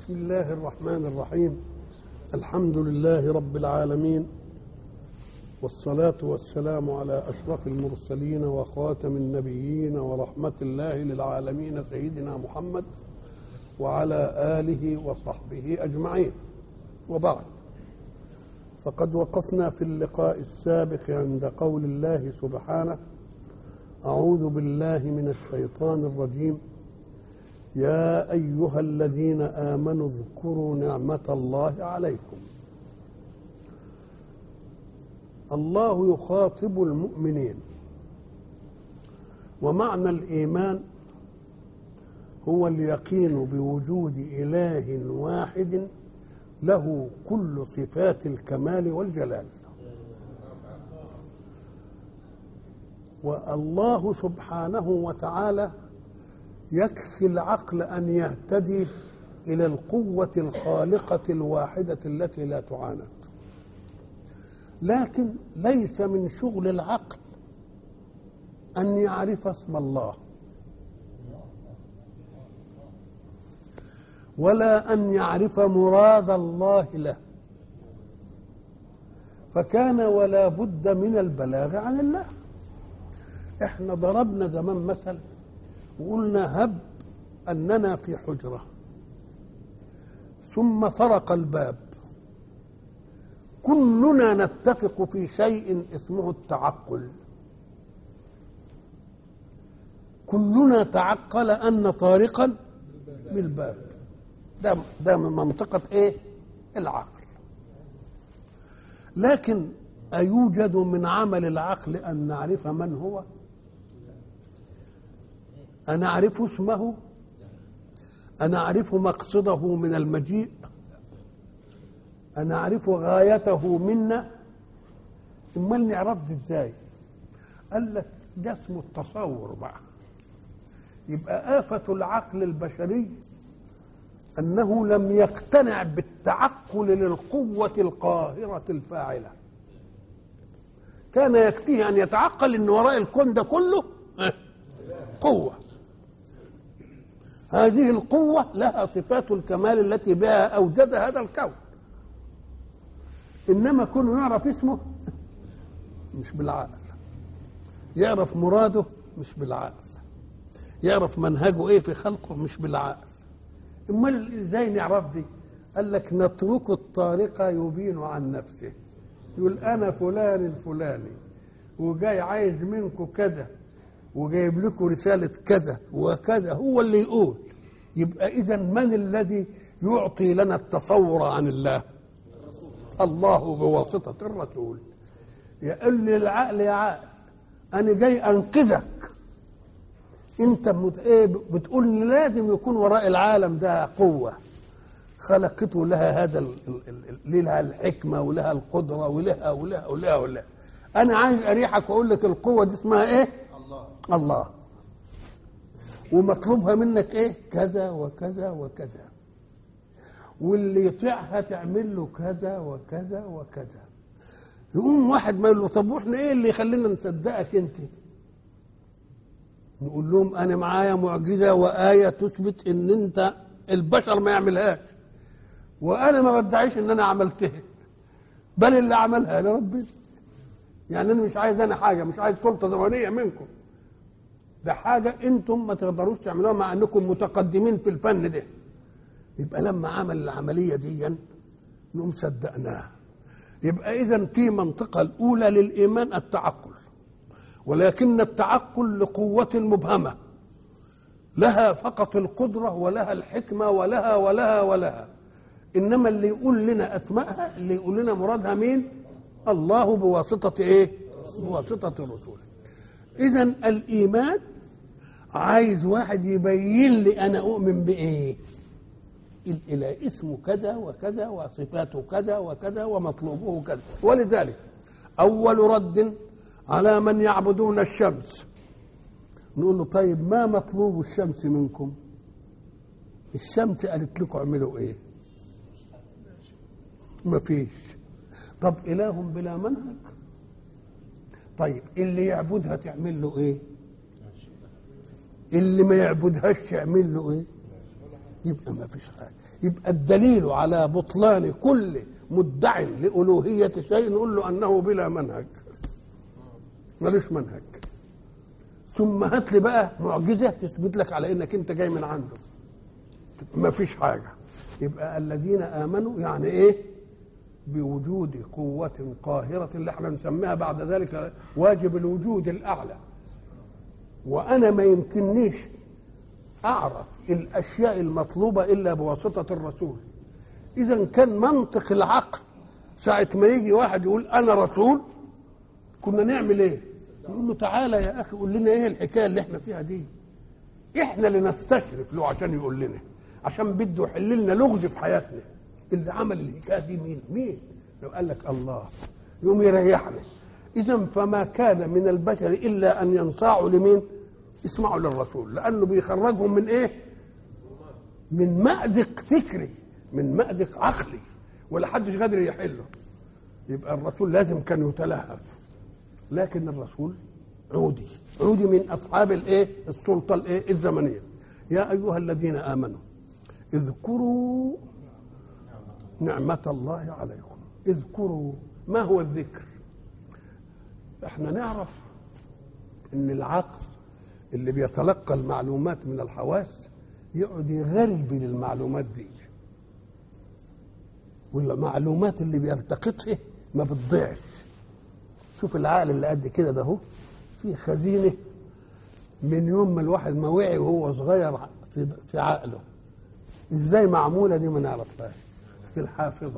بسم الله الرحمن الرحيم الحمد لله رب العالمين والصلاة والسلام على أشرف المرسلين وخاتم النبيين ورحمة الله للعالمين سيدنا محمد وعلى آله وصحبه أجمعين وبعد فقد وقفنا في اللقاء السابق عند قول الله سبحانه أعوذ بالله من الشيطان الرجيم يا أيها الذين آمنوا اذكروا نعمة الله عليكم الله يخاطب المؤمنين ومعنى الإيمان هو اليقين بوجود إله واحد له كل صفات الكمال والجلال والله سبحانه وتعالى يكفي العقل ان يهتدي الى القوه الخالقه الواحده التي لا تعاند لكن ليس من شغل العقل ان يعرف اسم الله ولا ان يعرف مراد الله له فكان ولا بد من البلاغ عن الله احنا ضربنا زمان مثل وقلنا هب اننا في حجره ثم طرق الباب كلنا نتفق في شيء اسمه التعقل كلنا تعقل ان طارقا بالباب ده ده من منطقه ايه العقل لكن ايوجد من عمل العقل ان نعرف من هو أنا أعرف اسمه أنا أعرف مقصده من المجيء أنا أعرف غايته منا أمال نعرف دي إزاي قال لك ده اسمه التصور بقى يبقى آفة العقل البشري أنه لم يقتنع بالتعقل للقوة القاهرة الفاعلة كان يكفيه أن يتعقل أن وراء الكون ده كله قوة هذه القوة لها صفات الكمال التي بها أوجد هذا الكون إنما كونه يعرف اسمه مش بالعقل يعرف مراده مش بالعقل يعرف منهجه ايه في خلقه مش بالعقل امال ازاي نعرف دي قال لك نترك الطارق يبين عن نفسه يقول انا فلان الفلاني وجاي عايز منكم كذا وجايب لكم رسالة كذا وكذا هو اللي يقول يبقى إذا من الذي يعطي لنا التصور عن الله الله بواسطة الرسول يقول لي العقل يا عقل أنا جاي أنقذك أنت مت... إيه بتقول إن لازم يكون وراء العالم ده قوة خلقته لها هذا ال... ال... لها الحكمة ولها القدرة ولها ولها ولها ولها أنا عايز أريحك وأقول لك القوة دي اسمها إيه؟ الله ومطلوبها منك ايه كذا وكذا وكذا واللي يطيعها تعمل له كذا وكذا وكذا يقوم واحد ما يقول له طب واحنا ايه اللي يخلينا نصدقك انت نقول لهم انا معايا معجزه وايه تثبت ان انت البشر ما يعملهاش وانا ما بدعيش ان انا عملتها بل اللي عملها لربنا يعني انا مش عايز انا حاجه مش عايز سلطه زمنيه منكم ده حاجة أنتم ما تقدروش تعملوها مع أنكم متقدمين في الفن ده يبقى لما عمل العملية دي نقوم صدقناه يبقى إذا في منطقة الأولى للإيمان التعقل ولكن التعقل لقوة مبهمة لها فقط القدرة ولها الحكمة ولها ولها ولها إنما اللي يقول لنا أسمائها اللي يقول لنا مرادها مين الله بواسطة إيه بواسطة الرسول إذا الإيمان عايز واحد يبين لي أنا أؤمن بإيه الإله اسمه كذا وكذا وصفاته كذا وكذا ومطلوبه كذا ولذلك أول رد على من يعبدون الشمس نقول له طيب ما مطلوب الشمس منكم الشمس قالت لكم اعملوا ايه ما فيش طب إله بلا منهج طيب اللي يعبدها تعمل له ايه اللي ما يعبدهاش يعمل له ايه يبقى ما فيش حاجه يبقى الدليل على بطلان كل مدع لألوهية شيء نقول له أنه بلا منهج ملوش منهج ثم هات لي بقى معجزة تثبت لك على إنك أنت جاي من عنده ما فيش حاجة يبقى الذين آمنوا يعني إيه بوجود قوة قاهرة اللي احنا نسميها بعد ذلك واجب الوجود الأعلى وأنا ما يمكننيش أعرف الأشياء المطلوبة إلا بواسطة الرسول إذا كان منطق العقل ساعة ما يجي واحد يقول أنا رسول كنا نعمل إيه؟ نقول له تعالى يا أخي قول لنا إيه الحكاية اللي إحنا فيها دي إحنا اللي نستشرف له عشان يقول لنا عشان بده يحل لنا لغز في حياتنا اللي عمل الحكاية دي مين؟ مين؟ لو قال لك الله يوم يريحنا إذا فما كان من البشر إلا أن ينصاعوا لمين؟ يسمعوا للرسول لأنه بيخرجهم من إيه؟ من مأزق فكري من مأزق عقلي ولا حدش قادر يحله يبقى الرسول لازم كان يتلهف لكن الرسول عودي عودي من أصحاب الإيه؟ السلطة الإيه؟ الزمنية يا أيها الذين آمنوا اذكروا نعمة الله عليكم اذكروا ما هو الذكر احنا نعرف ان العقل اللي بيتلقى المعلومات من الحواس يقعد يغرب للمعلومات دي والمعلومات اللي بيلتقطها ما بتضيعش شوف العقل اللي قد كده ده اهو في خزينه من يوم ما الواحد ما وعي وهو صغير في في عقله ازاي معموله دي ما نعرفهاش في الحافظه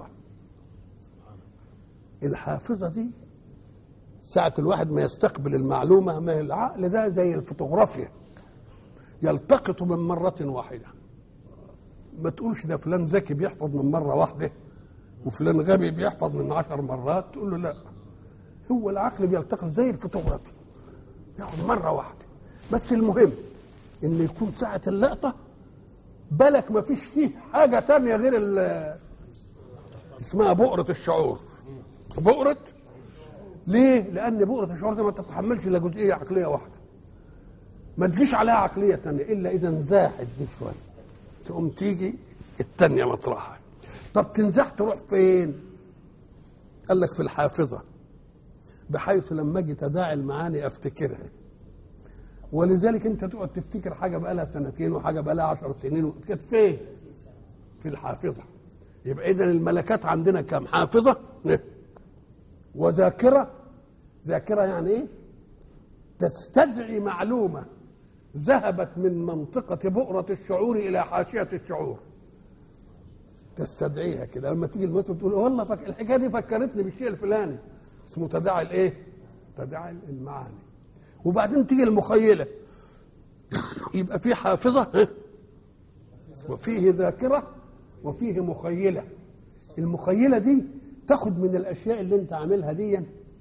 الحافظه دي ساعة الواحد ما يستقبل المعلومة ما العقل ده زي الفوتوغرافيا يلتقط من مرة واحدة ما تقولش ده فلان ذكي بيحفظ من مرة واحدة وفلان غبي بيحفظ من عشر مرات تقول له لا هو العقل بيلتقط زي الفوتوغرافيا ياخد مرة واحدة بس المهم ان يكون ساعة اللقطة بالك ما فيش فيه حاجة تانية غير اسمها بؤرة الشعور بؤرة ليه؟ لأن بؤرة الشعور دي ما تتحملش إلا جزئية عقلية واحدة. ما تجيش عليها عقلية تانية إلا إذا انزاحت دي شوية. تقوم تيجي التانية مطرحها. طب تنزح تروح فين؟ قال لك في الحافظة. بحيث لما أجي تداعي المعاني أفتكرها. ولذلك أنت تقعد تفتكر حاجة بقى لها سنتين وحاجة بقى لها عشر سنين كانت فين؟ في الحافظة. يبقى إذا الملكات عندنا كم؟ حافظة وذاكرة ذاكرة يعني ايه تستدعي معلومة ذهبت من منطقة بؤرة الشعور إلى حاشية الشعور تستدعيها كده لما تيجي المثل تقول والله فك... الحكاية دي فكرتني بالشيء الفلاني اسمه تداعي الايه؟ تداعي المعاني وبعدين تيجي المخيلة يبقى في حافظة وفيه ذاكرة وفيه مخيلة المخيلة دي تاخد من الاشياء اللي انت عاملها دي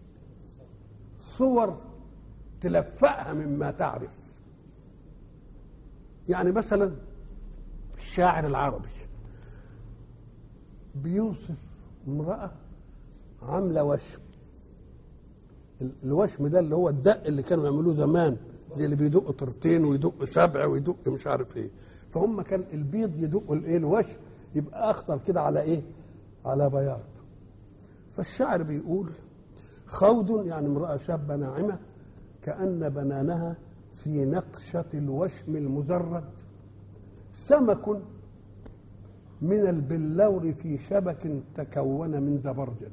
صور تلفقها مما تعرف يعني مثلا الشاعر العربي بيوصف امرأة عاملة وشم الوشم ده اللي هو الدق اللي كانوا يعملوه زمان زي اللي بيدق طرتين ويدق سبع ويدق مش عارف ايه فهم كان البيض يدق الايه الوشم يبقى اخضر كده على ايه على بياض فالشاعر بيقول خوض يعني امرأة شابة ناعمة كأن بنانها في نقشة الوشم المزرد سمك من البلور في شبك تكون من زبرجد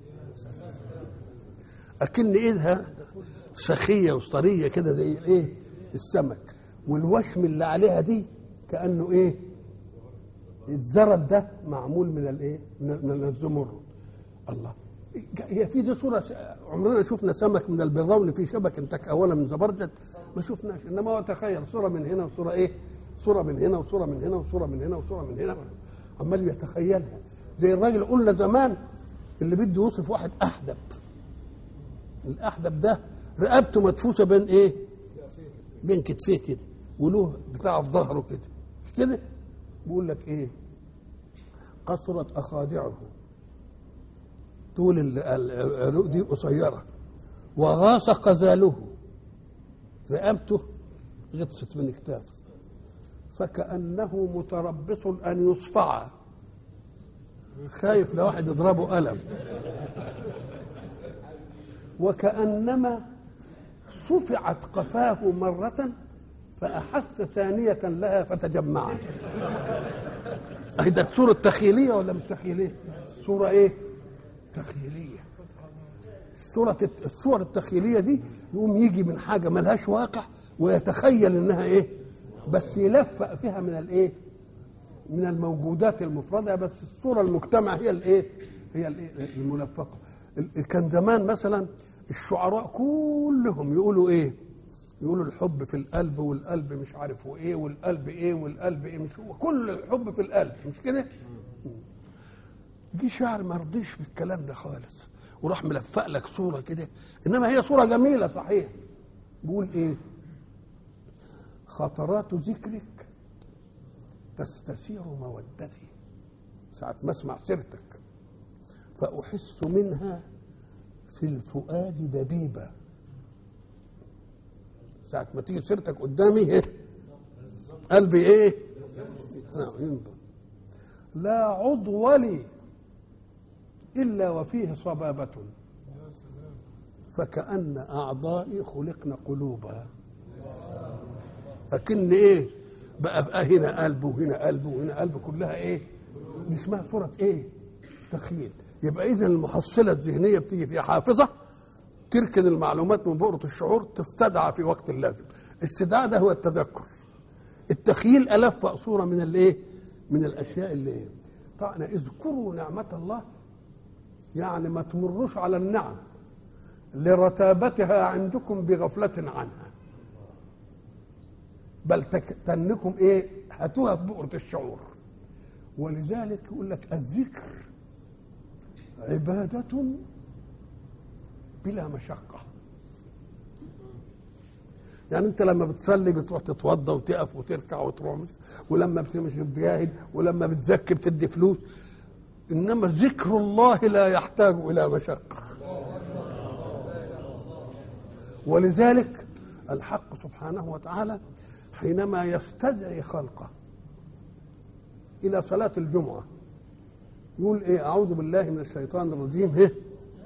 أكن إيدها سخية وطرية كده زي إيه السمك والوشم اللي عليها دي كأنه إيه الزرد ده معمول من الإيه من الزمرد الله هي في دي صوره عمرنا شفنا سمك من البرون في شبك تكون من زبرجد ما شفناش انما هو تخيل صوره من هنا وصوره ايه؟ صوره من هنا وصوره من هنا وصوره من هنا وصوره من هنا عمال يتخيلها زي الراجل قلنا زمان اللي بده يوصف واحد احدب الاحدب ده رقبته مدفوسه بين ايه؟ بين كتفيه كده وله بتاع في ظهره كده مش كده؟ بيقول لك ايه؟ قصرت اخادعه طول العروق دي قصيره وغاص قذاله رقبته غطست من كتافه فكأنه متربص أن يصفع خايف لو واحد يضربه قلم وكأنما صفعت قفاه مرة فأحس ثانية لها فتجمعت أهي ده صورة تخيلية ولا مش تخيلية؟ صورة إيه؟ تخيلية صورة الصور التخيلية دي يقوم يجي من حاجة ملهاش واقع ويتخيل إنها إيه؟ بس يلفق فيها من الإيه؟ من الموجودات المفردة بس الصورة المجتمع هي الإيه؟ هي الإيه؟ الملفقة كان زمان مثلا الشعراء كلهم يقولوا ايه يقولوا الحب في القلب والقلب مش عارف وايه والقلب ايه والقلب ايه مش هو كل الحب في القلب مش كده جه شاعر ما رضيش بالكلام ده خالص وراح ملفق لك صوره كده انما هي صوره جميله صحيح بيقول ايه خطرات ذكرك تستثير مودتي ساعة ما اسمع سيرتك فأحس منها في الفؤاد دبيبة ساعة ما تيجي سيرتك قدامي ايه قلبي ايه ينضم لا عضو لي إلا وفيه صبابة فكأن أعضائي خلقن قلوبا أكن إيه بقى هنا قلب وهنا قلب وهنا قلب كلها إيه دي اسمها صورة إيه تخيل يبقى إذا المحصلة الذهنية بتيجي فيها حافظة تركن المعلومات من بؤرة الشعور تستدعى في وقت اللازم استدعاء ده هو التذكر التخيل ألف صورة من الإيه من الأشياء اللي إيه طبعا اذكروا نعمة الله يعني ما تمروش على النعم لرتابتها عندكم بغفلة عنها بل تنكم ايه هاتوها بؤرة الشعور ولذلك يقول لك الذكر عبادة بلا مشقة يعني انت لما بتصلي بتروح تتوضى وتقف وتركع وتروح ولما بتمشي بتجاهد ولما بتزكي بتدي فلوس انما ذكر الله لا يحتاج الى مشقه ولذلك الحق سبحانه وتعالى حينما يستدعي خلقه الى صلاه الجمعه يقول ايه اعوذ بالله من الشيطان الرجيم إيه؟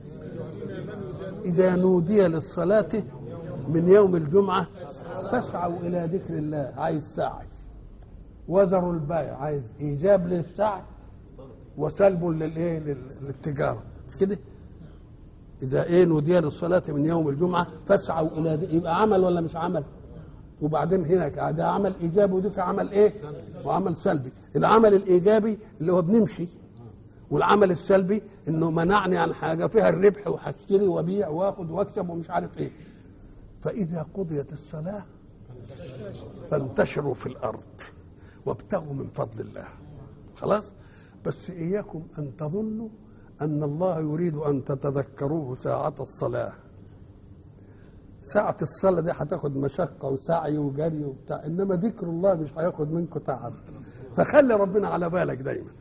اذا نودي للصلاه من يوم الجمعه فاسعوا الى ذكر الله عايز سعي وذروا البيع عايز ايجاب للسعي وسلب للايه للتجاره كده اذا ايه نودي للصلاه من يوم الجمعه فاسعوا الى دي يبقى عمل ولا مش عمل وبعدين هنا ده عمل ايجابي وده عمل ايه وعمل سلبي العمل الايجابي اللي هو بنمشي والعمل السلبي انه منعني عن حاجه فيها الربح وهشتري وابيع واخد واكسب ومش عارف ايه فاذا قضيت الصلاه فانتشروا في الارض وابتغوا من فضل الله خلاص بس إياكم أن تظنوا أن الله يريد أن تتذكروه ساعة الصلاة ساعة الصلاة دي هتاخد مشقة وسعي وجري وبتاع إنما ذكر الله مش هياخد منكم تعب فخلي ربنا على بالك دايما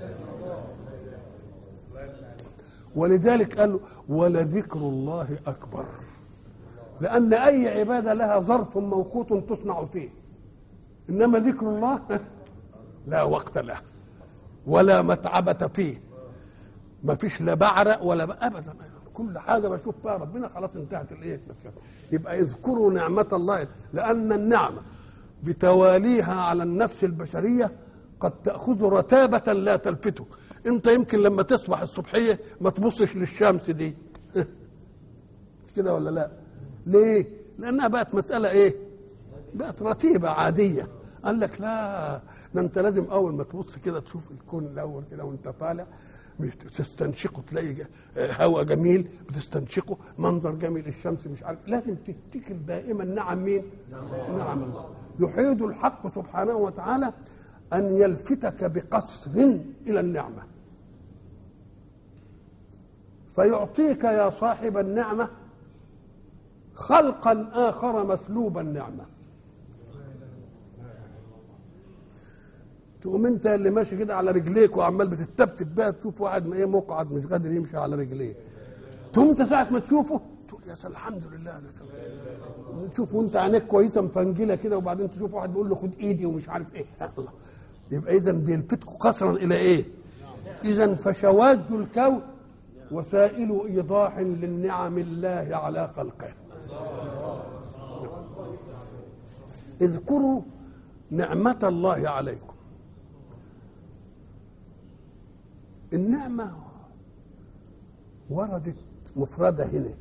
ولذلك قال ولذكر الله أكبر لأن أي عبادة لها ظرف موقوت تصنع فيه إنما ذكر الله لا وقت له ولا متعبة فيه ما فيش لا بعرق ولا ابدا كل حاجه بشوف فيها ربنا خلاص انتهت الايه يبقى اذكروا نعمه الله لان النعمه بتواليها على النفس البشريه قد تاخذ رتابه لا تلفته انت يمكن لما تصبح الصبحيه ما تبصش للشمس دي مش كده ولا لا ليه لانها بقت مساله ايه بقت رتيبه عاديه قال لك لا ده انت لازم اول ما تبص كده تشوف الكون الاول كده وانت طالع تستنشقه تلاقي هواء جميل بتستنشقه منظر جميل الشمس مش عارف لازم تفتكر دائما نعم مين؟ نعم الله يحيد الحق سبحانه وتعالى ان يلفتك بقصر الى النعمه فيعطيك يا صاحب النعمه خلقا اخر مسلوب النعمه تقوم انت اللي ماشي كده على رجليك وعمال بتتبتب بقى تشوف واحد ايه مقعد مش قادر يمشي على رجليه تقوم انت ساعه ما تشوفه تقول يا سلام الحمد لله انا تشوف وانت عينيك كويسه مفنجله كده وبعدين تشوف واحد بيقول له خد ايدي ومش عارف ايه الله يبقى اذا بيلفتكوا قصرا الى ايه؟ إذا فشواذ الكون وسائل إيضاح للنعم الله على خلقه اذكروا نعمة الله عليكم النعمة وردت مفردة هنا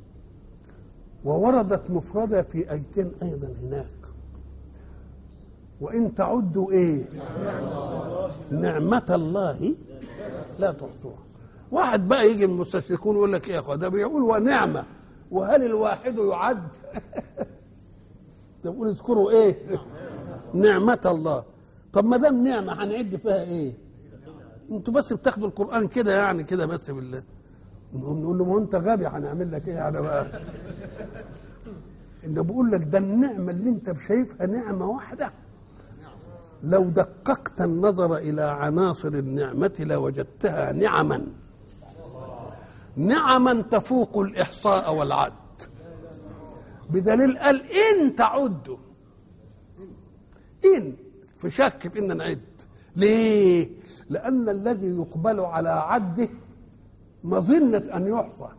ووردت مفردة في أيتين أيضا هناك وإن تعدوا إيه نعمة الله لا تحصوها واحد بقى يجي من المستشرقون يقول لك ايه يا اخوة ده بيقول ونعمة وهل الواحد يعد ده بيقول اذكروا ايه نعمة الله طب ما دام نعمة هنعد فيها ايه انتوا بس بتاخدوا القرآن كده يعني كده بس بالله نقول له ما انت غبي هنعمل لك ايه يعني بقى انه بقول لك ده النعمة اللي انت شايفها نعمة واحدة لو دققت النظر إلى عناصر النعمة لوجدتها نعما نعما تفوق الإحصاء والعد بدليل قال إن تعدوا إن في شك في إن نعد ليه؟ لأن الذي يقبل على عده مظنة أن يحصى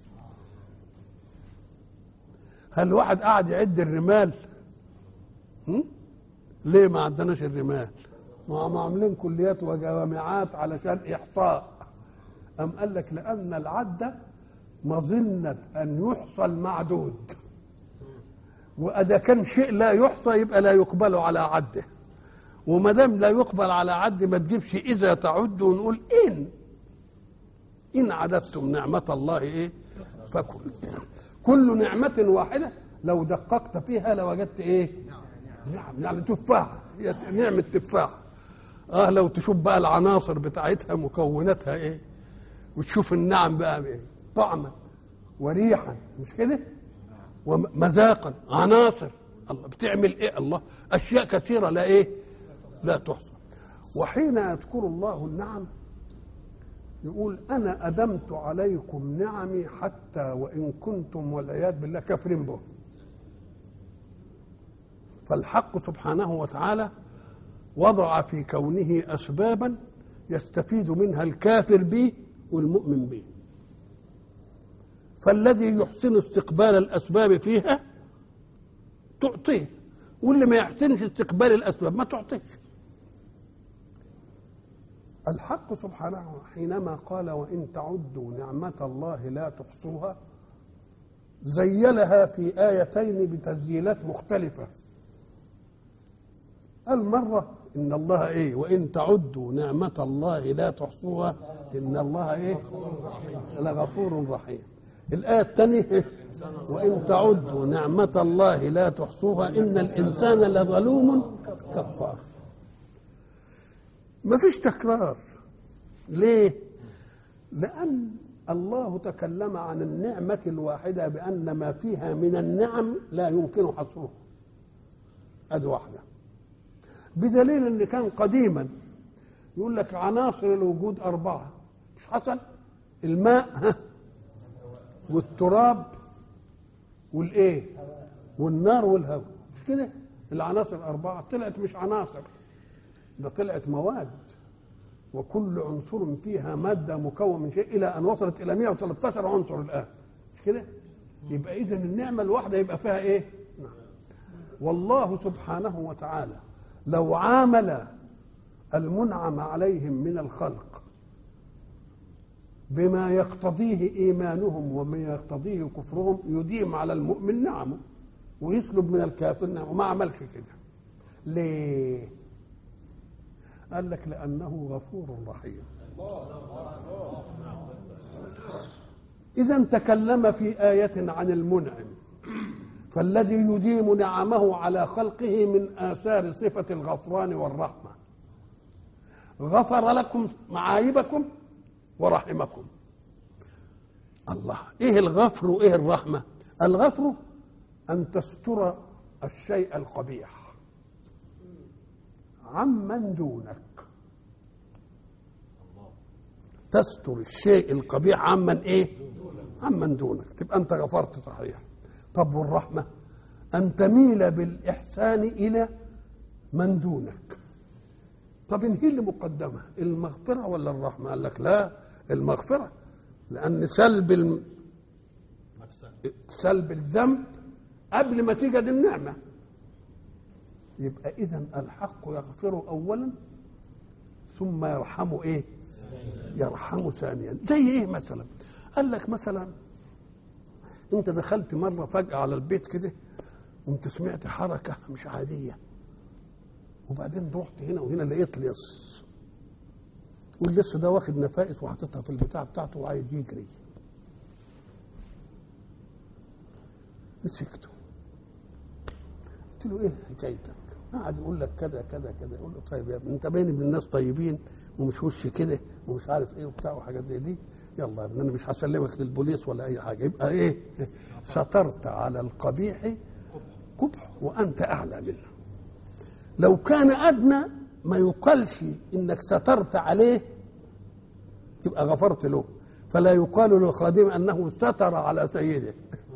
هل واحد قاعد يعد الرمال؟ هم؟ ليه ما عندناش الرمال ما هم عاملين كليات وجامعات علشان احصاء ام قال لك لان العد مظنه ان يحصى المعدود واذا كان شيء لا يحصى يبقى لا يقبل على عده وما دام لا يقبل على عد ما تجيبش اذا تعد ونقول ان ان عددتم نعمه الله ايه فكل كل نعمه واحده لو دققت فيها لوجدت ايه نعم يعني تفاحة هي نعمة تفاحة اه لو تشوف بقى العناصر بتاعتها مكوناتها ايه وتشوف النعم بقى ايه طعما وريحا مش كده ومذاقا عناصر الله بتعمل ايه الله اشياء كثيرة لا ايه لا تحصى وحين يذكر الله النعم يقول انا ادمت عليكم نعمي حتى وان كنتم والعياذ بالله كافرين به فالحق سبحانه وتعالى وضع في كونه اسبابا يستفيد منها الكافر به والمؤمن به فالذي يحسن استقبال الاسباب فيها تعطيه واللي ما يحسنش استقبال الاسباب ما تعطيش الحق سبحانه حينما قال وان تعدوا نعمه الله لا تحصوها زيلها في ايتين بتسجيلات مختلفه قال مرة إن الله إيه وإن تعدوا نعمة الله لا تحصوها إن الله إيه لغفور رحيم الآية الثانية وإن تعدوا نعمة الله لا تحصوها إن الإنسان لظلوم كفار ما فيش تكرار ليه لأن الله تكلم عن النعمة الواحدة بأن ما فيها من النعم لا يمكن حصرها أدي واحدة بدليل ان كان قديما يقول لك عناصر الوجود اربعه مش حصل الماء والتراب والايه والنار والهواء مش كده العناصر اربعه طلعت مش عناصر ده طلعت مواد وكل عنصر فيها ماده مكون من شيء الى ان وصلت الى 113 عنصر الان مش كده يبقى اذا النعمه الواحده يبقى فيها ايه نعم. والله سبحانه وتعالى لو عامل المنعم عليهم من الخلق بما يقتضيه ايمانهم وما يقتضيه كفرهم يديم على المؤمن نعمه ويسلب من الكافر نعمه وما عملش كده ليه قال لك لانه غفور رحيم اذا تكلم في ايه عن المنعم فالذي يديم نعمه على خلقه من آثار صفة الغفران والرحمة غفر لكم معايبكم ورحمكم الله ايه الغفر وايه الرحمة الغفر ان تستر الشيء القبيح عمن دونك تستر الشيء القبيح عمن ايه عمن دونك تبقى انت غفرت صحيح طب والرحمة أن تميل بالإحسان إلى من دونك طب إن هي اللي مقدمة المغفرة ولا الرحمة قال لك لا المغفرة لأن سلب الم... سلب الذنب قبل ما تيجد النعمة يبقى إذا الحق يغفر أولا ثم يرحمه إيه يرحمه ثانيا زي إيه مثلا قال لك مثلا أنت دخلت مرة فجأة على البيت كده وانت سمعت حركة مش عادية وبعدين رحت هنا وهنا لقيت لص واللص ده واخد نفائس وحاططها في البتاع بتاعته وعايز يجري مسكته قلت له ايه حكايتك؟ قعد يقول لك كذا كذا كذا يقول له طيب يا ابني انت باين ابن الناس طيبين ومش وش كده ومش عارف ايه وبتاع وحاجات زي دي يلا يا ابني انا مش هسلمك للبوليس ولا اي حاجه يبقى ايه؟ سترت على القبيح قبح وانت اعلى منه لو كان ادنى ما يقالش انك سترت عليه تبقى غفرت له فلا يقال للخادم انه ستر على سيده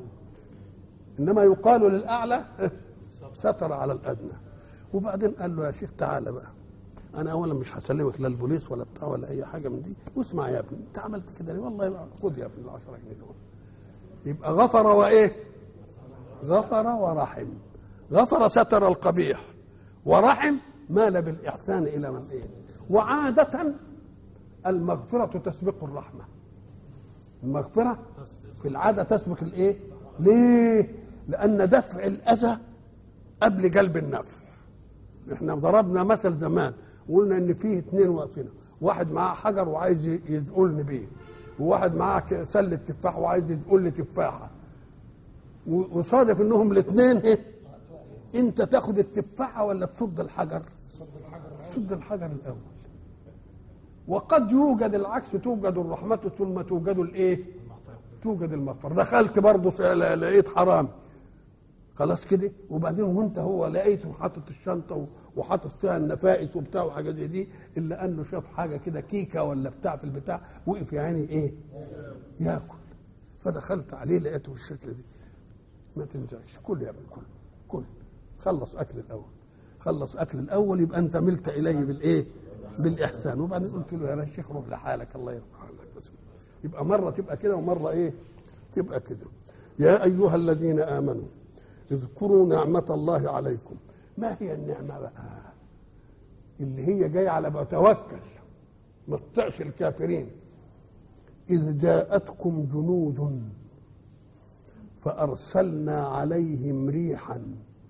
انما يقال للاعلى ستر على الادنى وبعدين قال له يا شيخ تعالى بقى انا اولا مش هسلمك لا البوليس ولا بتاع ولا اي حاجه من دي واسمع يا ابني انت عملت كده ليه والله بقى خد يا ابني ال 10 جنيه دول يبقى غفر وايه غفر ورحم غفر ستر القبيح ورحم مال بالاحسان الى من ايه وعاده المغفره تسبق الرحمه المغفره في العاده تسبق الايه ليه لان دفع الاذى قبل جلب النفع احنا ضربنا مثل زمان وقلنا ان فيه اثنين واقفين واحد معاه حجر وعايز يزقلني بيه وواحد معاه سله تفاح وعايز يزقل لي تفاحه وصادف انهم الاثنين ايه انت تاخد التفاحه ولا تصد الحجر تصد الحجر الاول وقد يوجد العكس توجد الرحمه ثم توجد الايه توجد المغفره دخلت برضه في لقيت حرام خلاص كده وبعدين وانت هو لقيته حاطط الشنطه وحاطط فيها النفائس وبتاع وحاجات زي دي الا انه شاف حاجه كده كيكه ولا بتاع في البتاع وقف يا عيني ايه؟ ياكل فدخلت عليه لقيته بالشكل دي ما تنزعش كل يا ابني كل كل خلص اكل الاول خلص اكل الاول يبقى انت ملت اليه بالايه؟ بالاحسان وبعدين قلت له يا شيخ روح لحالك الله يرضى عنك بس يبقى مره تبقى كده ومره ايه؟ تبقى كده يا ايها الذين امنوا اذكروا نعمة الله عليكم ما هي النعمة بقى اللي هي جاية على بتوكل ما تطعش الكافرين إذ جاءتكم جنود فأرسلنا عليهم ريحا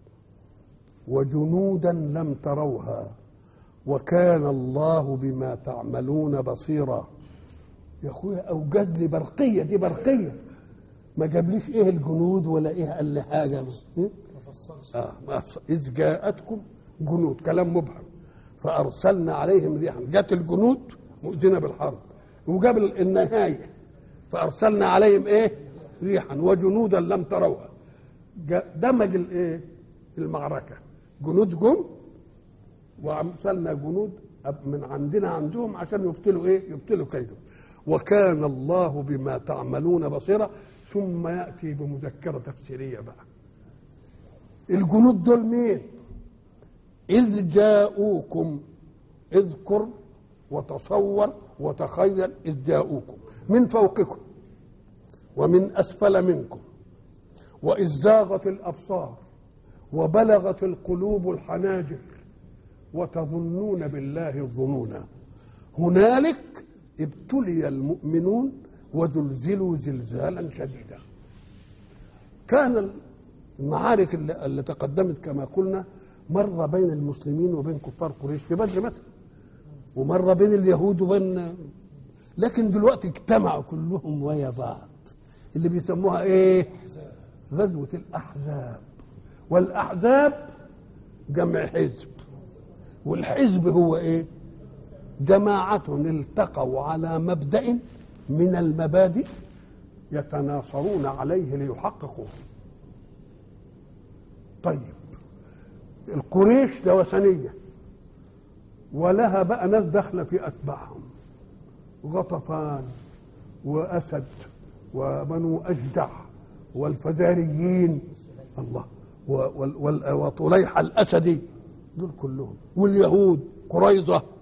وجنودا لم تروها وكان الله بما تعملون بصيرا يا اخويا اوجد لي برقيه دي برقيه ما جابليش ايه الجنود ولا ايه قال لي حاجه آه اذ جاءتكم جنود كلام مبهم فارسلنا عليهم ريحا جت الجنود مؤذنه بالحرب وجاب النهايه فارسلنا عليهم ايه ريحا وجنودا لم تروها دمج الايه المعركه جنود جم وارسلنا جنود من عندنا عندهم عشان يبطلوا ايه يبطلوا كيدهم وكان الله بما تعملون بصيرا ثم ياتي بمذكره تفسيريه بقى الجنود دول مين اذ جاءوكم اذكر وتصور وتخيل اذ جاءوكم من فوقكم ومن اسفل منكم واذ زاغت الابصار وبلغت القلوب الحناجر وتظنون بالله الظنونا هنالك ابتلي المؤمنون وزلزلوا زلزالا شديدا كان المعارك اللي, اللي تقدمت كما قلنا مرة بين المسلمين وبين كفار قريش في بدر مثلا ومرة بين اليهود وبين لكن دلوقتي اجتمعوا كلهم ويا بعض اللي بيسموها ايه غزوة الأحزاب والأحزاب جمع حزب والحزب هو ايه جماعة التقوا على مبدأ من المبادئ يتناصرون عليه ليحققوه طيب القريش ده وثنية ولها بقى ناس داخلة في أتباعهم غطفان وأسد وبنو أجدع والفزاريين الله وطليحة الأسدي دول كلهم واليهود قريظة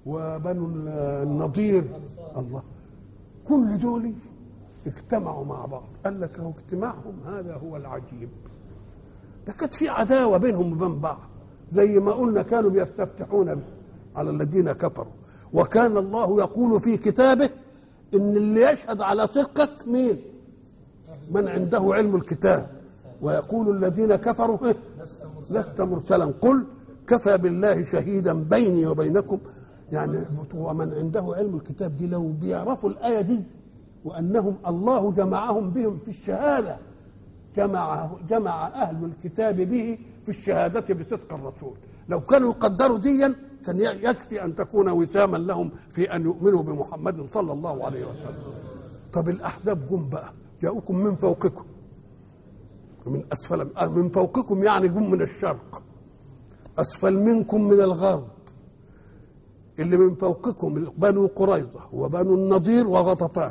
وبنو النضير الله كل دول اجتمعوا مع بعض قال لك هو اجتماعهم هذا هو العجيب ده كانت في عداوه بينهم وبين بعض زي ما قلنا كانوا بيستفتحون على الذين كفروا وكان الله يقول في كتابه ان اللي يشهد على صدقك مين من عنده علم الكتاب ويقول الذين كفروا إيه؟ لست مرسلا قل كفى بالله شهيدا بيني وبينكم يعني ومن عنده علم الكتاب دي لو بيعرفوا الآية دي وأنهم الله جمعهم بهم في الشهادة جمع جمع أهل الكتاب به في الشهادة بصدق الرسول لو كانوا يقدروا ديا كان يكفي أن تكون وساما لهم في أن يؤمنوا بمحمد صلى الله عليه وسلم طب الأحزاب جم بقى جاءوكم من فوقكم من أسفل من فوقكم يعني جم من الشرق أسفل منكم من الغرب اللي من فوقكم بنو قريظة وبنو النضير وغطفان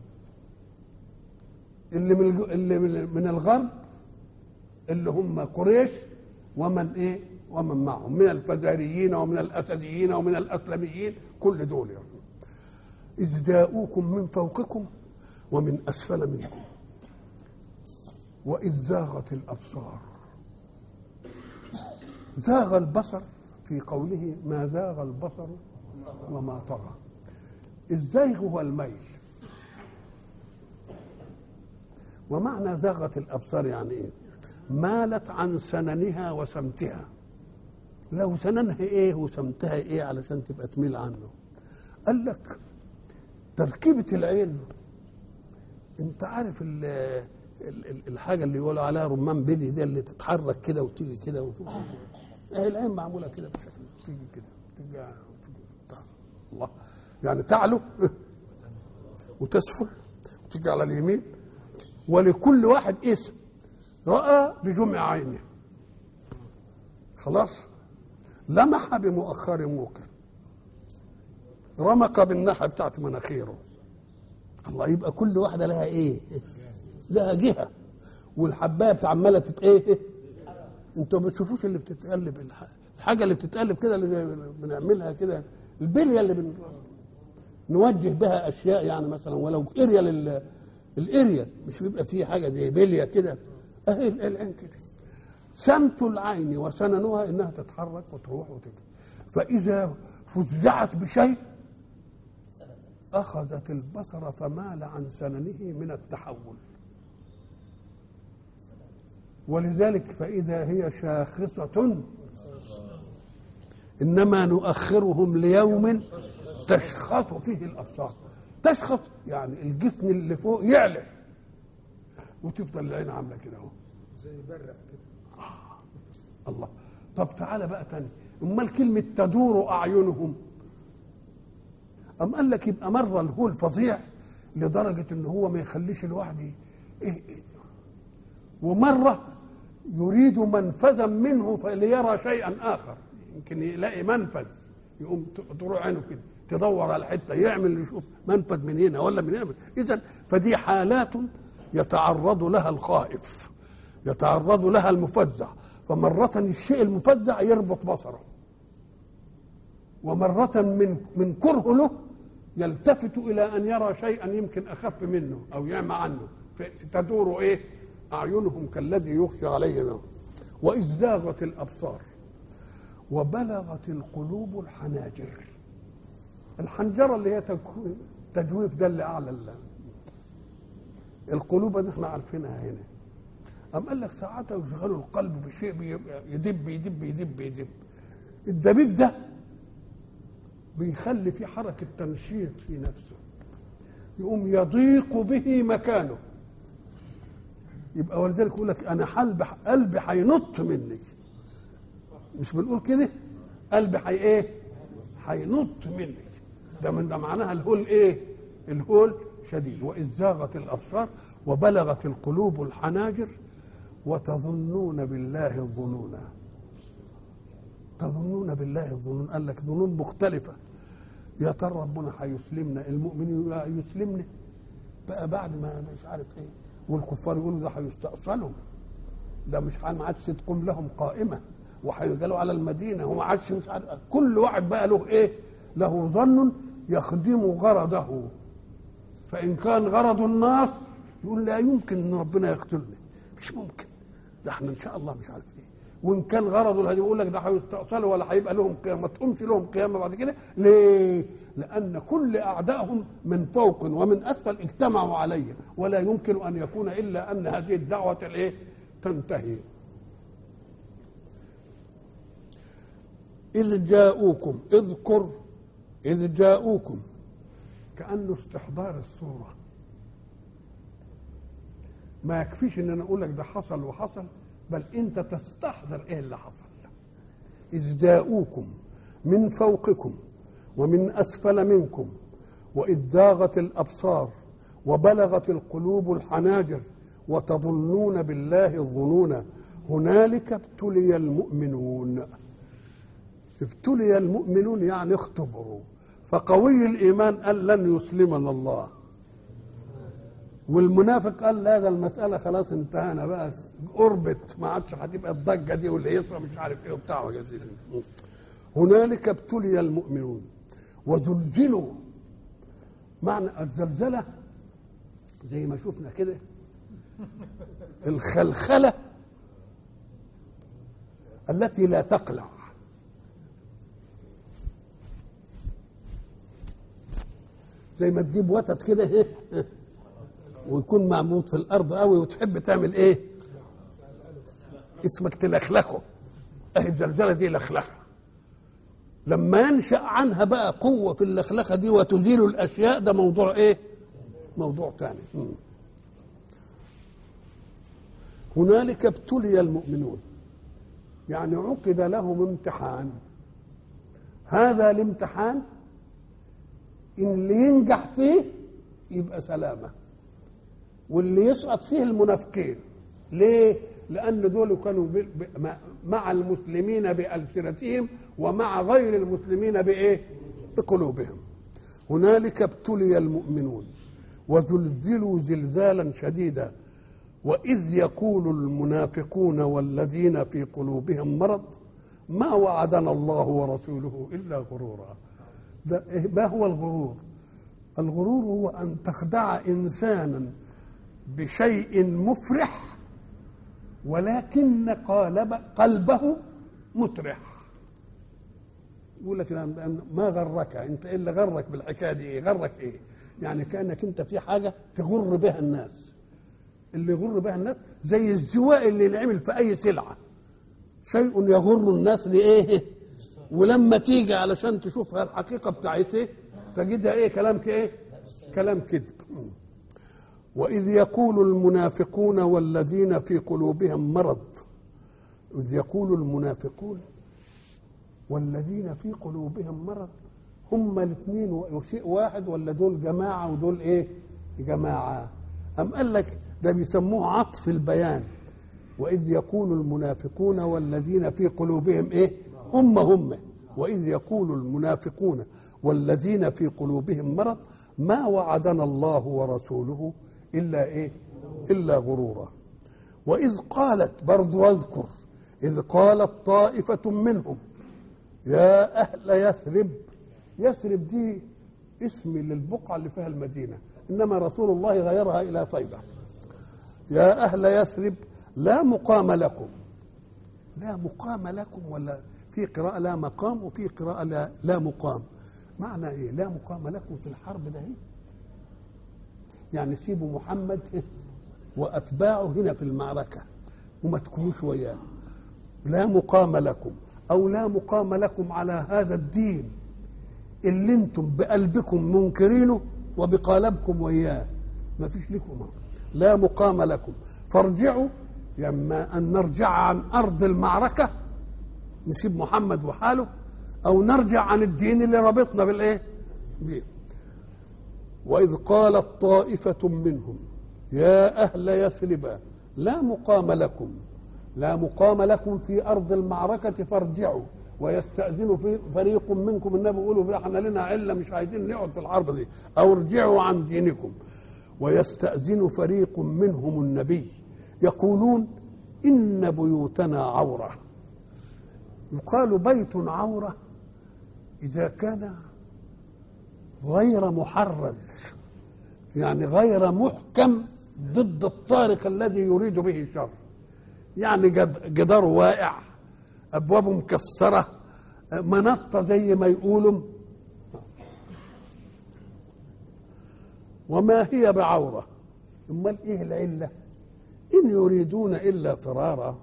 اللي من اللي من الغرب اللي هم قريش ومن ايه ومن معهم من الفزاريين ومن الاسديين ومن الاسلميين كل دول يعني. اذ جاءوكم من فوقكم ومن اسفل منكم واذ زاغت الابصار زاغ البصر في قوله ما زاغ البصر وما طغى الزيغ هو الميل ومعنى زاغت الابصار يعني ايه مالت عن سننها وسمتها لو سننها ايه وسمتها ايه علشان تبقى تميل عنه قال لك تركيبة العين انت عارف ال ال الحاجة اللي يقولوا عليها رمان بلي دي اللي تتحرك كده وتيجي كده وتيجي اهي العين معمولة كده بشكل تيجي كده تيجي الله يعني تعلو وتسفل وتيجي على اليمين ولكل واحد اسم رأى بجمع عينه خلاص لمح بمؤخر موقع رمق بالناحية بتاعت مناخيره الله يبقى كل واحدة لها ايه لها جهة والحباية عمالة تت ايه انتوا ما بتشوفوش اللي بتتقلب الحاجة اللي بتتقلب كده اللي بنعملها كده البلية اللي بن... نوجه بها اشياء يعني مثلا ولو اريال الاريال مش بيبقى فيه حاجه زي بليه كده اهي العين كده سمت العين وسننها انها تتحرك وتروح وتجي فاذا فزعت بشيء اخذت البصر فمال عن سننه من التحول ولذلك فاذا هي شاخصه انما نؤخرهم ليوم تشخص فيه الابصار تشخص يعني الجسم اللي فوق يعلى وتفضل العين عامله كده اهو زي برق كده آه. الله طب تعالى بقى تاني امال كلمه تدور اعينهم ام قال لك يبقى مره الهول فظيع لدرجه ان هو ما يخليش الواحد إيه, إيه ومره يريد منفذا منه فليرى شيئا اخر يمكن يلاقي منفذ يقوم تروح عينه كده تدور على حته يعمل يشوف منفذ من هنا ولا من هنا اذا فدي حالات يتعرض لها الخائف يتعرض لها المفزع فمرة الشيء المفزع يربط بصره ومرة من من كره له يلتفت إلى أن يرى شيئا يمكن أخف منه أو يعمى عنه فتدور إيه أعينهم كالذي يخشى عليه نوم وإذ زاغت الأبصار وبلغت القلوب الحناجر الحنجرة اللي هي تجويف ده اللي أعلى القلوب اللي احنا عارفينها هنا أم قال لك ساعتها يشغلوا القلب بشيء يدب يدب يدب يدب الدبيب ده بيخلي في حركة تنشيط في نفسه يقوم يضيق به مكانه يبقى ولذلك يقول لك انا حلب قلبي هينط مني مش بنقول كده قلبي حي ايه هينط مني ده من ده معناها الهول ايه الهول شديد واذ زاغت الابصار وبلغت القلوب الحناجر وتظنون بالله الظنونا تظنون بالله الظنون قال لك ظنون مختلفة يا ترى ربنا هيسلمنا المؤمنين يسلمنا بقى بعد ما مش عارف ايه والكفار يقولوا ده هيستأصلوا ده مش ما عادش تقوم لهم قائمة وهيجالوا على المدينة وما عادش مش عارف كل واحد بقى له ايه له ظن يخدم غرضه فإن كان غرض الناس يقول لا يمكن ان ربنا يقتلني مش ممكن ده احنا ان شاء الله مش عارف ايه وان كان غرضه اللي يقول لك ده هيستأصلوا ولا هيبقى لهم قيامه ما تقومش لهم قيامه بعد كده ليه؟ لان كل اعدائهم من فوق ومن اسفل اجتمعوا عليه ولا يمكن ان يكون الا ان هذه الدعوه الايه؟ تنتهي إذ جاءوكم اذكر إذ جاءوكم كأنه استحضار الصورة ما يكفيش ان انا اقول لك ده حصل وحصل بل انت تستحضر ايه اللي حصل اذ جاءوكم من فوقكم ومن اسفل منكم واذ زاغت الابصار وبلغت القلوب الحناجر وتظنون بالله الظنون هنالك ابتلي المؤمنون ابتلي المؤمنون يعني اختبروا فقوي الايمان قال لن يسلمنا الله والمنافق قال لا ده المساله خلاص انتهينا بقى قربت ما عادش هتبقى الضجه دي والهيصه مش عارف ايه وبتاع وجزيل هنالك ابتلي المؤمنون وزلزلوا معنى الزلزله زي ما شفنا كده الخلخله التي لا تقلع زي ما تجيب وتد كده ايه ويكون معمود في الارض قوي وتحب تعمل ايه اسمك تلخلخه اهي الزلزله دي لخلخه لما ينشا عنها بقى قوه في اللخلخه دي وتزيل الاشياء ده موضوع ايه موضوع ثاني هنالك ابتلي المؤمنون يعني عقد لهم امتحان هذا الامتحان ان اللي ينجح فيه يبقى سلامه واللي يسقط فيه المنافقين ليه لان دول كانوا مع المسلمين بالسنتهم ومع غير المسلمين بايه بقلوبهم هنالك ابتلي المؤمنون وزلزلوا زلزالا شديدا واذ يقول المنافقون والذين في قلوبهم مرض ما وعدنا الله ورسوله الا غرورا ده ما هو الغرور الغرور هو ان تخدع انسانا بشيء مفرح ولكن قالب قلبه مترح يقول لك ما غرك انت ايه اللي غرك بالحكايه دي ايه غرك ايه يعني كانك انت في حاجه تغر بها الناس اللي يغر بها الناس زي الزواء اللي ينعمل في اي سلعه شيء يغر الناس لايه ولما تيجي علشان تشوفها الحقيقه بتاعتها تجدها ايه كلام ايه كلام كذب واذ يقول المنافقون والذين في قلوبهم مرض اذ يقول المنافقون والذين في قلوبهم مرض هم الاثنين شيء واحد ولا دول جماعه ودول ايه جماعه ام قال لك ده بيسموه عطف البيان واذ يقول المنافقون والذين في قلوبهم ايه هم هم واذ يقول المنافقون والذين في قلوبهم مرض ما وعدنا الله ورسوله الا ايه الا غرورا واذ قالت برضو واذكر اذ قالت طائفه منهم يا اهل يثرب يثرب دي اسم للبقعه اللي فيها المدينه انما رسول الله غيرها الى طيبه يا اهل يثرب لا مقام لكم لا مقام لكم ولا في قراءة لا مقام وفي قراءة لا, لا مقام معنى ايه لا مقام لكم في الحرب ده إيه؟ يعني سيبوا محمد واتباعه هنا في المعركة وما تكونوش وياه لا مقام لكم او لا مقام لكم على هذا الدين اللي انتم بقلبكم منكرينه وبقالبكم وياه ما فيش لكم لا مقام لكم فارجعوا يما ان نرجع عن ارض المعركه نسيب محمد وحاله او نرجع عن الدين اللي رابطنا بالايه دي. واذ قالت طائفه منهم يا اهل يثرب لا مقام لكم لا مقام لكم في ارض المعركه فارجعوا ويستأذن في فريق منكم النبي يقولوا احنا لنا عله مش عايزين نقعد في الحرب دي او ارجعوا عن دينكم ويستأذن فريق منهم النبي يقولون إن بيوتنا عورة يقال بيت عورة إذا كان غير محرز يعني غير محكم ضد الطارق الذي يريد به الشر يعني جد- جدار واقع ابوابه مكسره منطه زي ما يقولوا وما هي بعوره امال ايه العله ان يريدون الا فرارا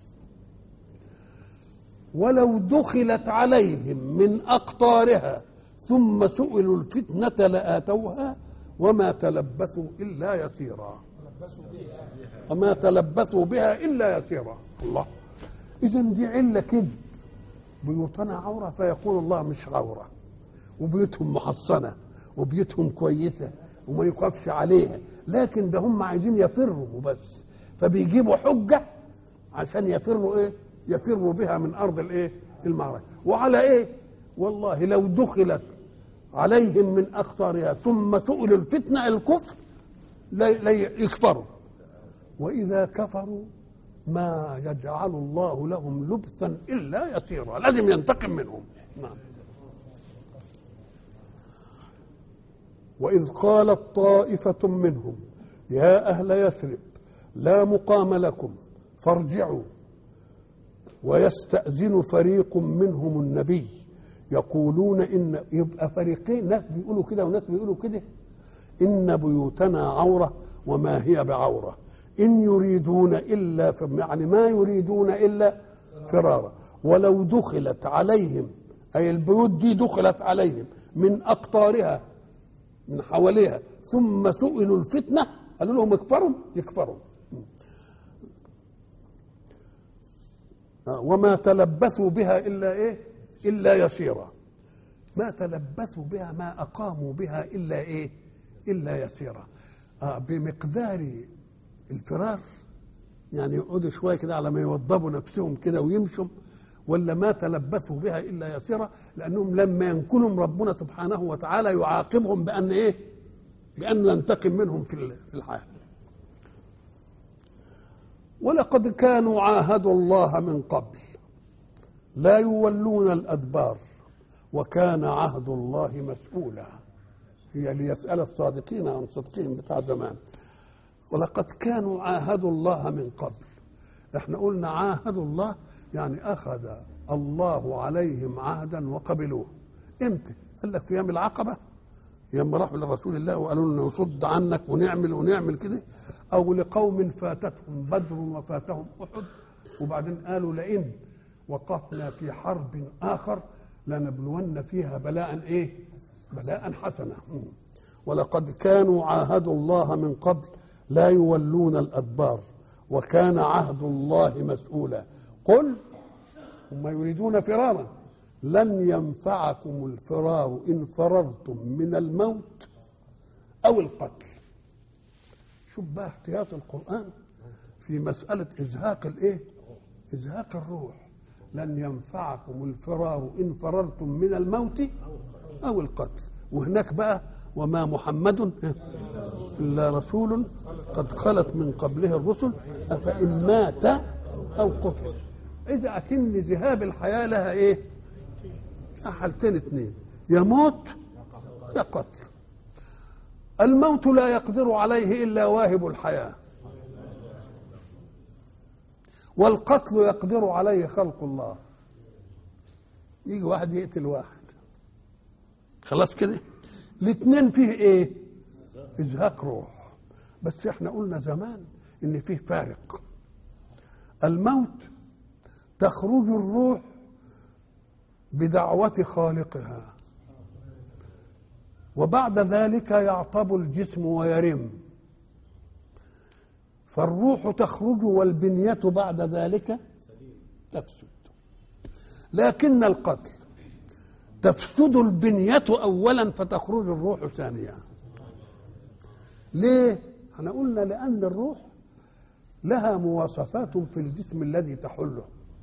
ولو دخلت عليهم من اقطارها ثم سئلوا الفتنه لاتوها وما تلبثوا الا يسيرا وما تلبثوا بها الا يسيرا الله اذا دي عله كذب بيوتنا عوره فيقول الله مش عوره وبيوتهم محصنه وبيوتهم كويسه وما يخافش عليها لكن ده هم عايزين يفروا وبس فبيجيبوا حجه عشان يفروا ايه يفروا بها من ارض الايه المعركه وعلى ايه والله لو دخلت عليهم من اقطارها ثم سئلوا الفتنه الكفر لا لا يكفروا واذا كفروا ما يجعل الله لهم لبثا الا يسيرا لازم ينتقم منهم نعم واذ قالت طائفه منهم يا اهل يثرب لا مقام لكم فارجعوا ويستأذن فريق منهم النبي يقولون إن يبقى فريقين ناس بيقولوا كده وناس بيقولوا كده إن بيوتنا عورة وما هي بعورة إن يريدون إلا ف- يعني ما يريدون إلا فرارا ولو دخلت عليهم أي البيوت دي دخلت عليهم من أقطارها من حواليها ثم سئلوا الفتنة قالوا لهم اكفروا يكفروا وما تلبثوا بها الا ايه؟ الا يسيرا. ما تلبثوا بها ما اقاموا بها الا ايه؟ الا يسيرا. آه بمقدار الفرار يعني يقعدوا شويه كده على ما يوضبوا نفسهم كده ويمشوا ولا ما تلبثوا بها الا يسيرا لانهم لما ينكلهم ربنا سبحانه وتعالى يعاقبهم بان ايه؟ بانه ينتقم منهم في في الحياه. ولقد كانوا عاهدوا الله من قبل لا يولون الادبار وكان عهد الله مسؤولا هي ليسال الصادقين عن صدقهم بتاع زمان ولقد كانوا عاهدوا الله من قبل احنا قلنا عاهدوا الله يعني اخذ الله عليهم عهدا وقبلوه امتى قال لك في يوم العقبه لما راحوا لرسول الله وقالوا له نصد عنك ونعمل ونعمل كده او لقوم فاتتهم بدر وفاتهم احد وبعدين قالوا لئن وقفنا في حرب اخر لنبلون فيها بلاء ايه؟ بلاء حسنا ولقد كانوا عاهدوا الله من قبل لا يولون الادبار وكان عهد الله مسؤولا قل هم يريدون فرارا لن ينفعكم الفرار ان فررتم من الموت او القتل شوف بقى احتياط القران في مساله ازهاق الايه ازهاق الروح لن ينفعكم الفرار ان فررتم من الموت او القتل وهناك بقى وما محمد الا رسول قد خلت من قبله الرسل افان مات او قتل اذا اكن ذهاب الحياه لها ايه حالتين اثنين يا موت يا قتل الموت لا يقدر عليه الا واهب الحياه والقتل يقدر عليه خلق الله يجي واحد يقتل واحد خلاص كده الاثنين فيه ايه ازهاق روح بس احنا قلنا زمان ان فيه فارق الموت تخرج الروح بدعوة خالقها وبعد ذلك يعطب الجسم ويرم فالروح تخرج والبنية بعد ذلك تفسد لكن القتل تفسد البنية أولا فتخرج الروح ثانيا ليه؟ احنا قلنا لأن الروح لها مواصفات في الجسم الذي تحله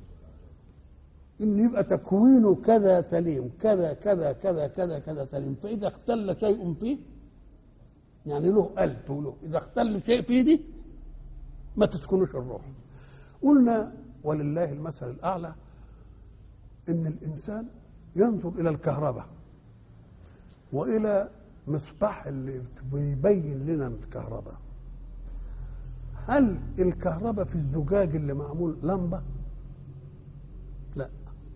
ان يبقى تكوينه كذا سليم كذا كذا كذا كذا كذا سليم فاذا اختل شيء فيه يعني له قلب وله اذا اختل شيء فيه دي ما تسكنوش الروح قلنا ولله المثل الاعلى ان الانسان ينظر الى الكهرباء والى مصباح اللي بيبين لنا الكهرباء هل الكهرباء في الزجاج اللي معمول لمبه لا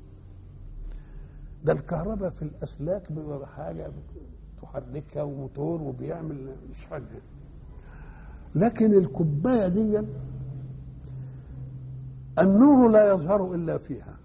ده الكهرباء في الاسلاك بيبقى حاجه تحركها وموتور وبيعمل مش حاجه لكن الكوبايه دي النور لا يظهر الا فيها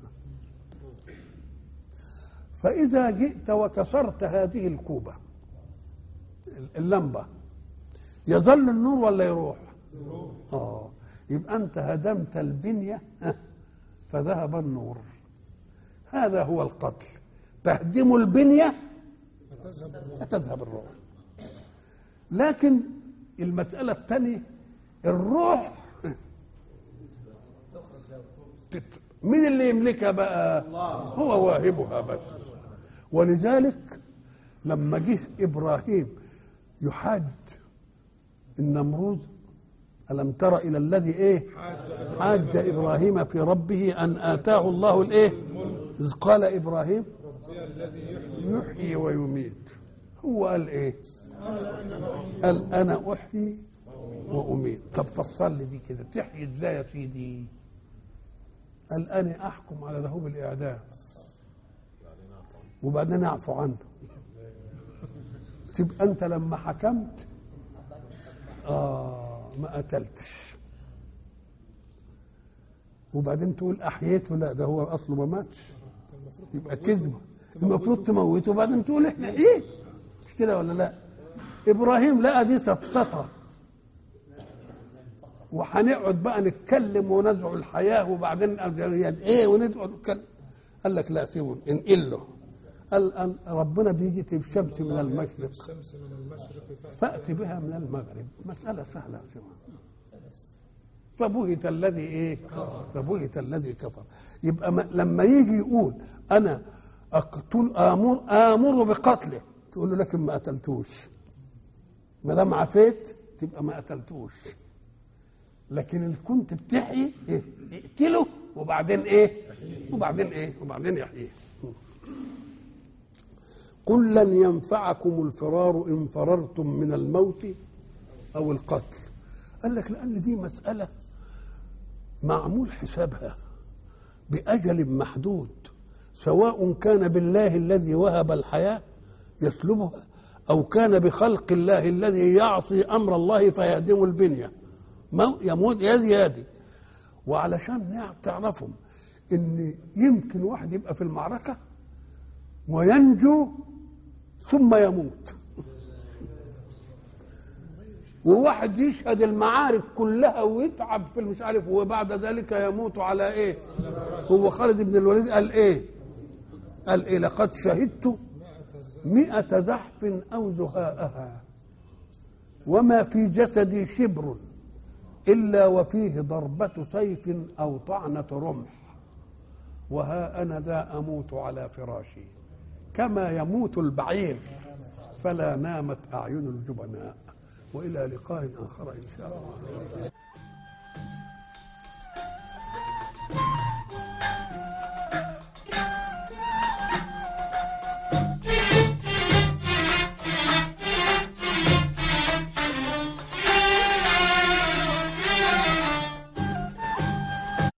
فاذا جئت وكسرت هذه الكوبه اللمبه يظل النور ولا يروح اه يبقى انت هدمت البنيه فذهب النور هذا هو القتل تهدم البنيه فتذهب الروح لكن المسألة الثانية الروح مين اللي يملكها بقى هو واهبها بس ولذلك لما جه إبراهيم يحاج النمرود ألم تر إلى الذي إيه حاج إبراهيم في ربه أن آتاه الله الإيه إذ قال إبراهيم يحيي ويميت هو قال إيه قال أنا أحيي وأميت طب فصل لي دي كده تحيي إزاي يا سيدي قال أنا أحكم على ذهوب الإعدام وبعدين أعفو عنه تبقى أنت لما حكمت آه ما قتلتش وبعدين تقول احييته لا ده هو اصله ما ماتش يبقى كذبه المفروض تموته وبعدين تقول احنا ايه مش كده ولا لا ابراهيم لقى دي سفسطه وهنقعد بقى نتكلم وندعو الحياه وبعدين ايه وندعو نتكلم قال لك لا سيبه انقل له قال أن ربنا بيجي الشمس من المشرق الشمس من المشرق فأت بها من المغرب مسألة سهلة سوا فبهت الذي ايه فبهت الذي كفر يبقى ما لما يجي يقول انا اقتل امر امر بقتله تقول له لكن ما قتلتوش ما دام عفيت تبقى ما قتلتوش لكن اللي كنت بتحيي إيه؟ اقتله وبعدين ايه وبعدين ايه وبعدين يحييه قل لن ينفعكم الفرار ان فررتم من الموت او القتل قال لك لان دي مساله معمول حسابها باجل محدود سواء كان بالله الذي وهب الحياه يسلبها او كان بخلق الله الذي يعصي امر الله فيهدم البنيه يموت يدي يدي وعلشان تعرفوا ان يمكن واحد يبقى في المعركه وينجو ثم يموت وواحد يشهد المعارك كلها ويتعب في المش عارف وبعد ذلك يموت على ايه هو خالد بن الوليد قال ايه قال ايه لقد شهدت مئة زحف أو زهاءها وما في جسدي شبر إلا وفيه ضربة سيف أو طعنة رمح وها أنا ذا أموت على فراشي كما يموت البعير فلا نامت أعين الجبناء وإلى لقاء آخر إن شاء الله